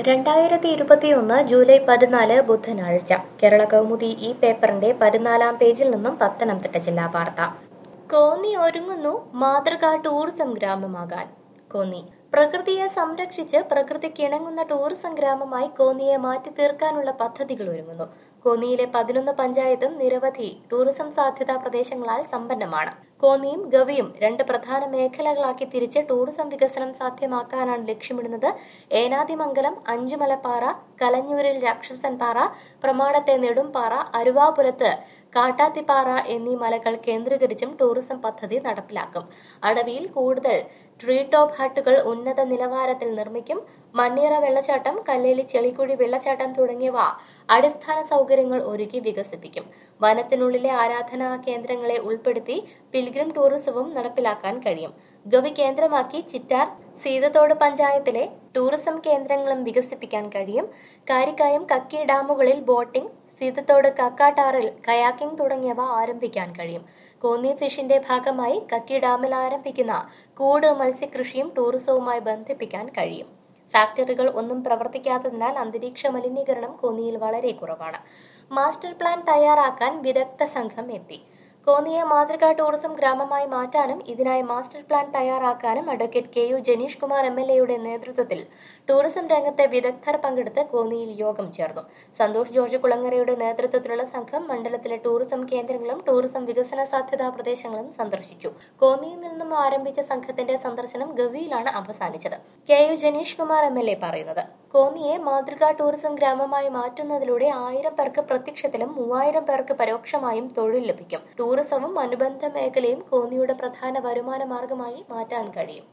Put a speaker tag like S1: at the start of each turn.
S1: രണ്ടായിരത്തി ഇരുപത്തിയൊന്ന് ജൂലൈ പതിനാല് ബുധനാഴ്ച കേരള കൗമുദി ഈ പേപ്പറിന്റെ പതിനാലാം പേജിൽ നിന്നും പത്തനംതിട്ട ജില്ലാ വാർത്ത കോന്നി ഒരുങ്ങുന്നു മാതൃകാ ടൂറിസം ഗ്രാമമാകാൻ കോന്നി പ്രകൃതിയെ സംരക്ഷിച്ച് പ്രകൃതിക്ക് ഇണങ്ങുന്ന ടൂറിസം ഗ്രാമമായി കോന്നിയെ മാറ്റി തീർക്കാനുള്ള പദ്ധതികൾ ഒരുങ്ങുന്നു കോന്നിയിലെ പതിനൊന്ന് പഞ്ചായത്തും നിരവധി ടൂറിസം സാധ്യതാ പ്രദേശങ്ങളാൽ സമ്പന്നമാണ് കോന്നിയും ഗവിയും രണ്ട് പ്രധാന മേഖലകളാക്കി തിരിച്ച് ടൂറിസം വികസനം സാധ്യമാക്കാനാണ് ലക്ഷ്യമിടുന്നത് ഏനാദിമംഗലം അഞ്ചുമലപ്പാറ കലഞ്ഞൂരിൽ രാക്ഷസൻ പാറ പ്രമാടത്തെ നെടുംപാറ അരുവാപുരത്ത് കാട്ടാത്തിപ്പാറ എന്നീ മലകൾ കേന്ദ്രീകരിച്ചും ടൂറിസം പദ്ധതി നടപ്പിലാക്കും അടവിയിൽ കൂടുതൽ ട്രീ ടോപ്പ് ഹട്ടുകൾ ഉന്നത നിലവാരത്തിൽ നിർമ്മിക്കും മണ്ണീറ വെള്ളച്ചാട്ടം കല്ലേലി ചെളിക്കുഴി വെള്ളച്ചാട്ടം തുടങ്ങിയവ അടിസ്ഥാന സൗകര്യങ്ങൾ ഒരുക്കി വികസിപ്പിക്കും വനത്തിനുള്ളിലെ ആരാധനാ കേന്ദ്രങ്ങളെ ഉൾപ്പെടുത്തി പിൽഗ്രിം ടൂറിസവും നടപ്പിലാക്കാൻ കഴിയും ഗവി കേന്ദ്രമാക്കി ചിറ്റാർ സീതത്തോട് പഞ്ചായത്തിലെ ടൂറിസം കേന്ദ്രങ്ങളും വികസിപ്പിക്കാൻ കഴിയും കാരിക്കായം കക്കി ഡാമുകളിൽ ബോട്ടിംഗ് സീതത്തോട് കക്കാട്ടാറിൽ കയാക്കിംഗ് തുടങ്ങിയവ ആരംഭിക്കാൻ കഴിയും കോന്നി ഫിഷിന്റെ ഭാഗമായി കക്കി ഡാമിൽ ആരംഭിക്കുന്ന കൂട് മത്സ്യകൃഷിയും ടൂറിസവുമായി ബന്ധിപ്പിക്കാൻ കഴിയും ഫാക്ടറികൾ ഒന്നും പ്രവർത്തിക്കാത്തതിനാൽ അന്തരീക്ഷ മലിനീകരണം കോന്നിയിൽ വളരെ കുറവാണ് മാസ്റ്റർ പ്ലാൻ തയ്യാറാക്കാൻ വിദഗ്ധ സംഘം എത്തി കോന്നിയെ മാതൃകാ ടൂറിസം ഗ്രാമമായി മാറ്റാനും ഇതിനായി മാസ്റ്റർ പ്ലാൻ തയ്യാറാക്കാനും advocate K U Janeesh Kumar M L എയുടെ നേതൃത്വത്തിൽ ടൂറിസം രംഗത്തെ വിദഗ്ധർ പങ്കെടുത്ത് കോന്നിയിൽ യോഗം ചേർന്നു സന്തോഷ് ജോർജ് കുളങ്ങരയുടെ നേതൃത്വത്തിലുള്ള സംഘം മണ്ഡലത്തിലെ ടൂറിസം കേന്ദ്രങ്ങളും ടൂറിസം വികസന സാധ്യതാ പ്രദേശങ്ങളും സന്ദർശിച്ചു കോന്നിയിൽ നിന്നും ആരംഭിച്ച സംഘത്തിന്റെ സന്ദർശനം ഗവിയിലാണ് അവസാനിച്ചത് K U Janeesh Kumar M L A പറയുന്നത് കോന്നിയെ മാതൃകാ ടൂറിസം ഗ്രാമമായി മാറ്റുന്നതിലൂടെ ആയിരം പേർക്ക് പ്രത്യക്ഷത്തിലും മൂവായിരം പേർക്ക് പരോക്ഷമായും തൊഴിൽ ലഭിക്കും ടൂറിസവും അനുബന്ധ മേഖലയും കോന്നിയുടെ പ്രധാന വരുമാന മാർഗമായി മാറ്റാൻ കഴിയും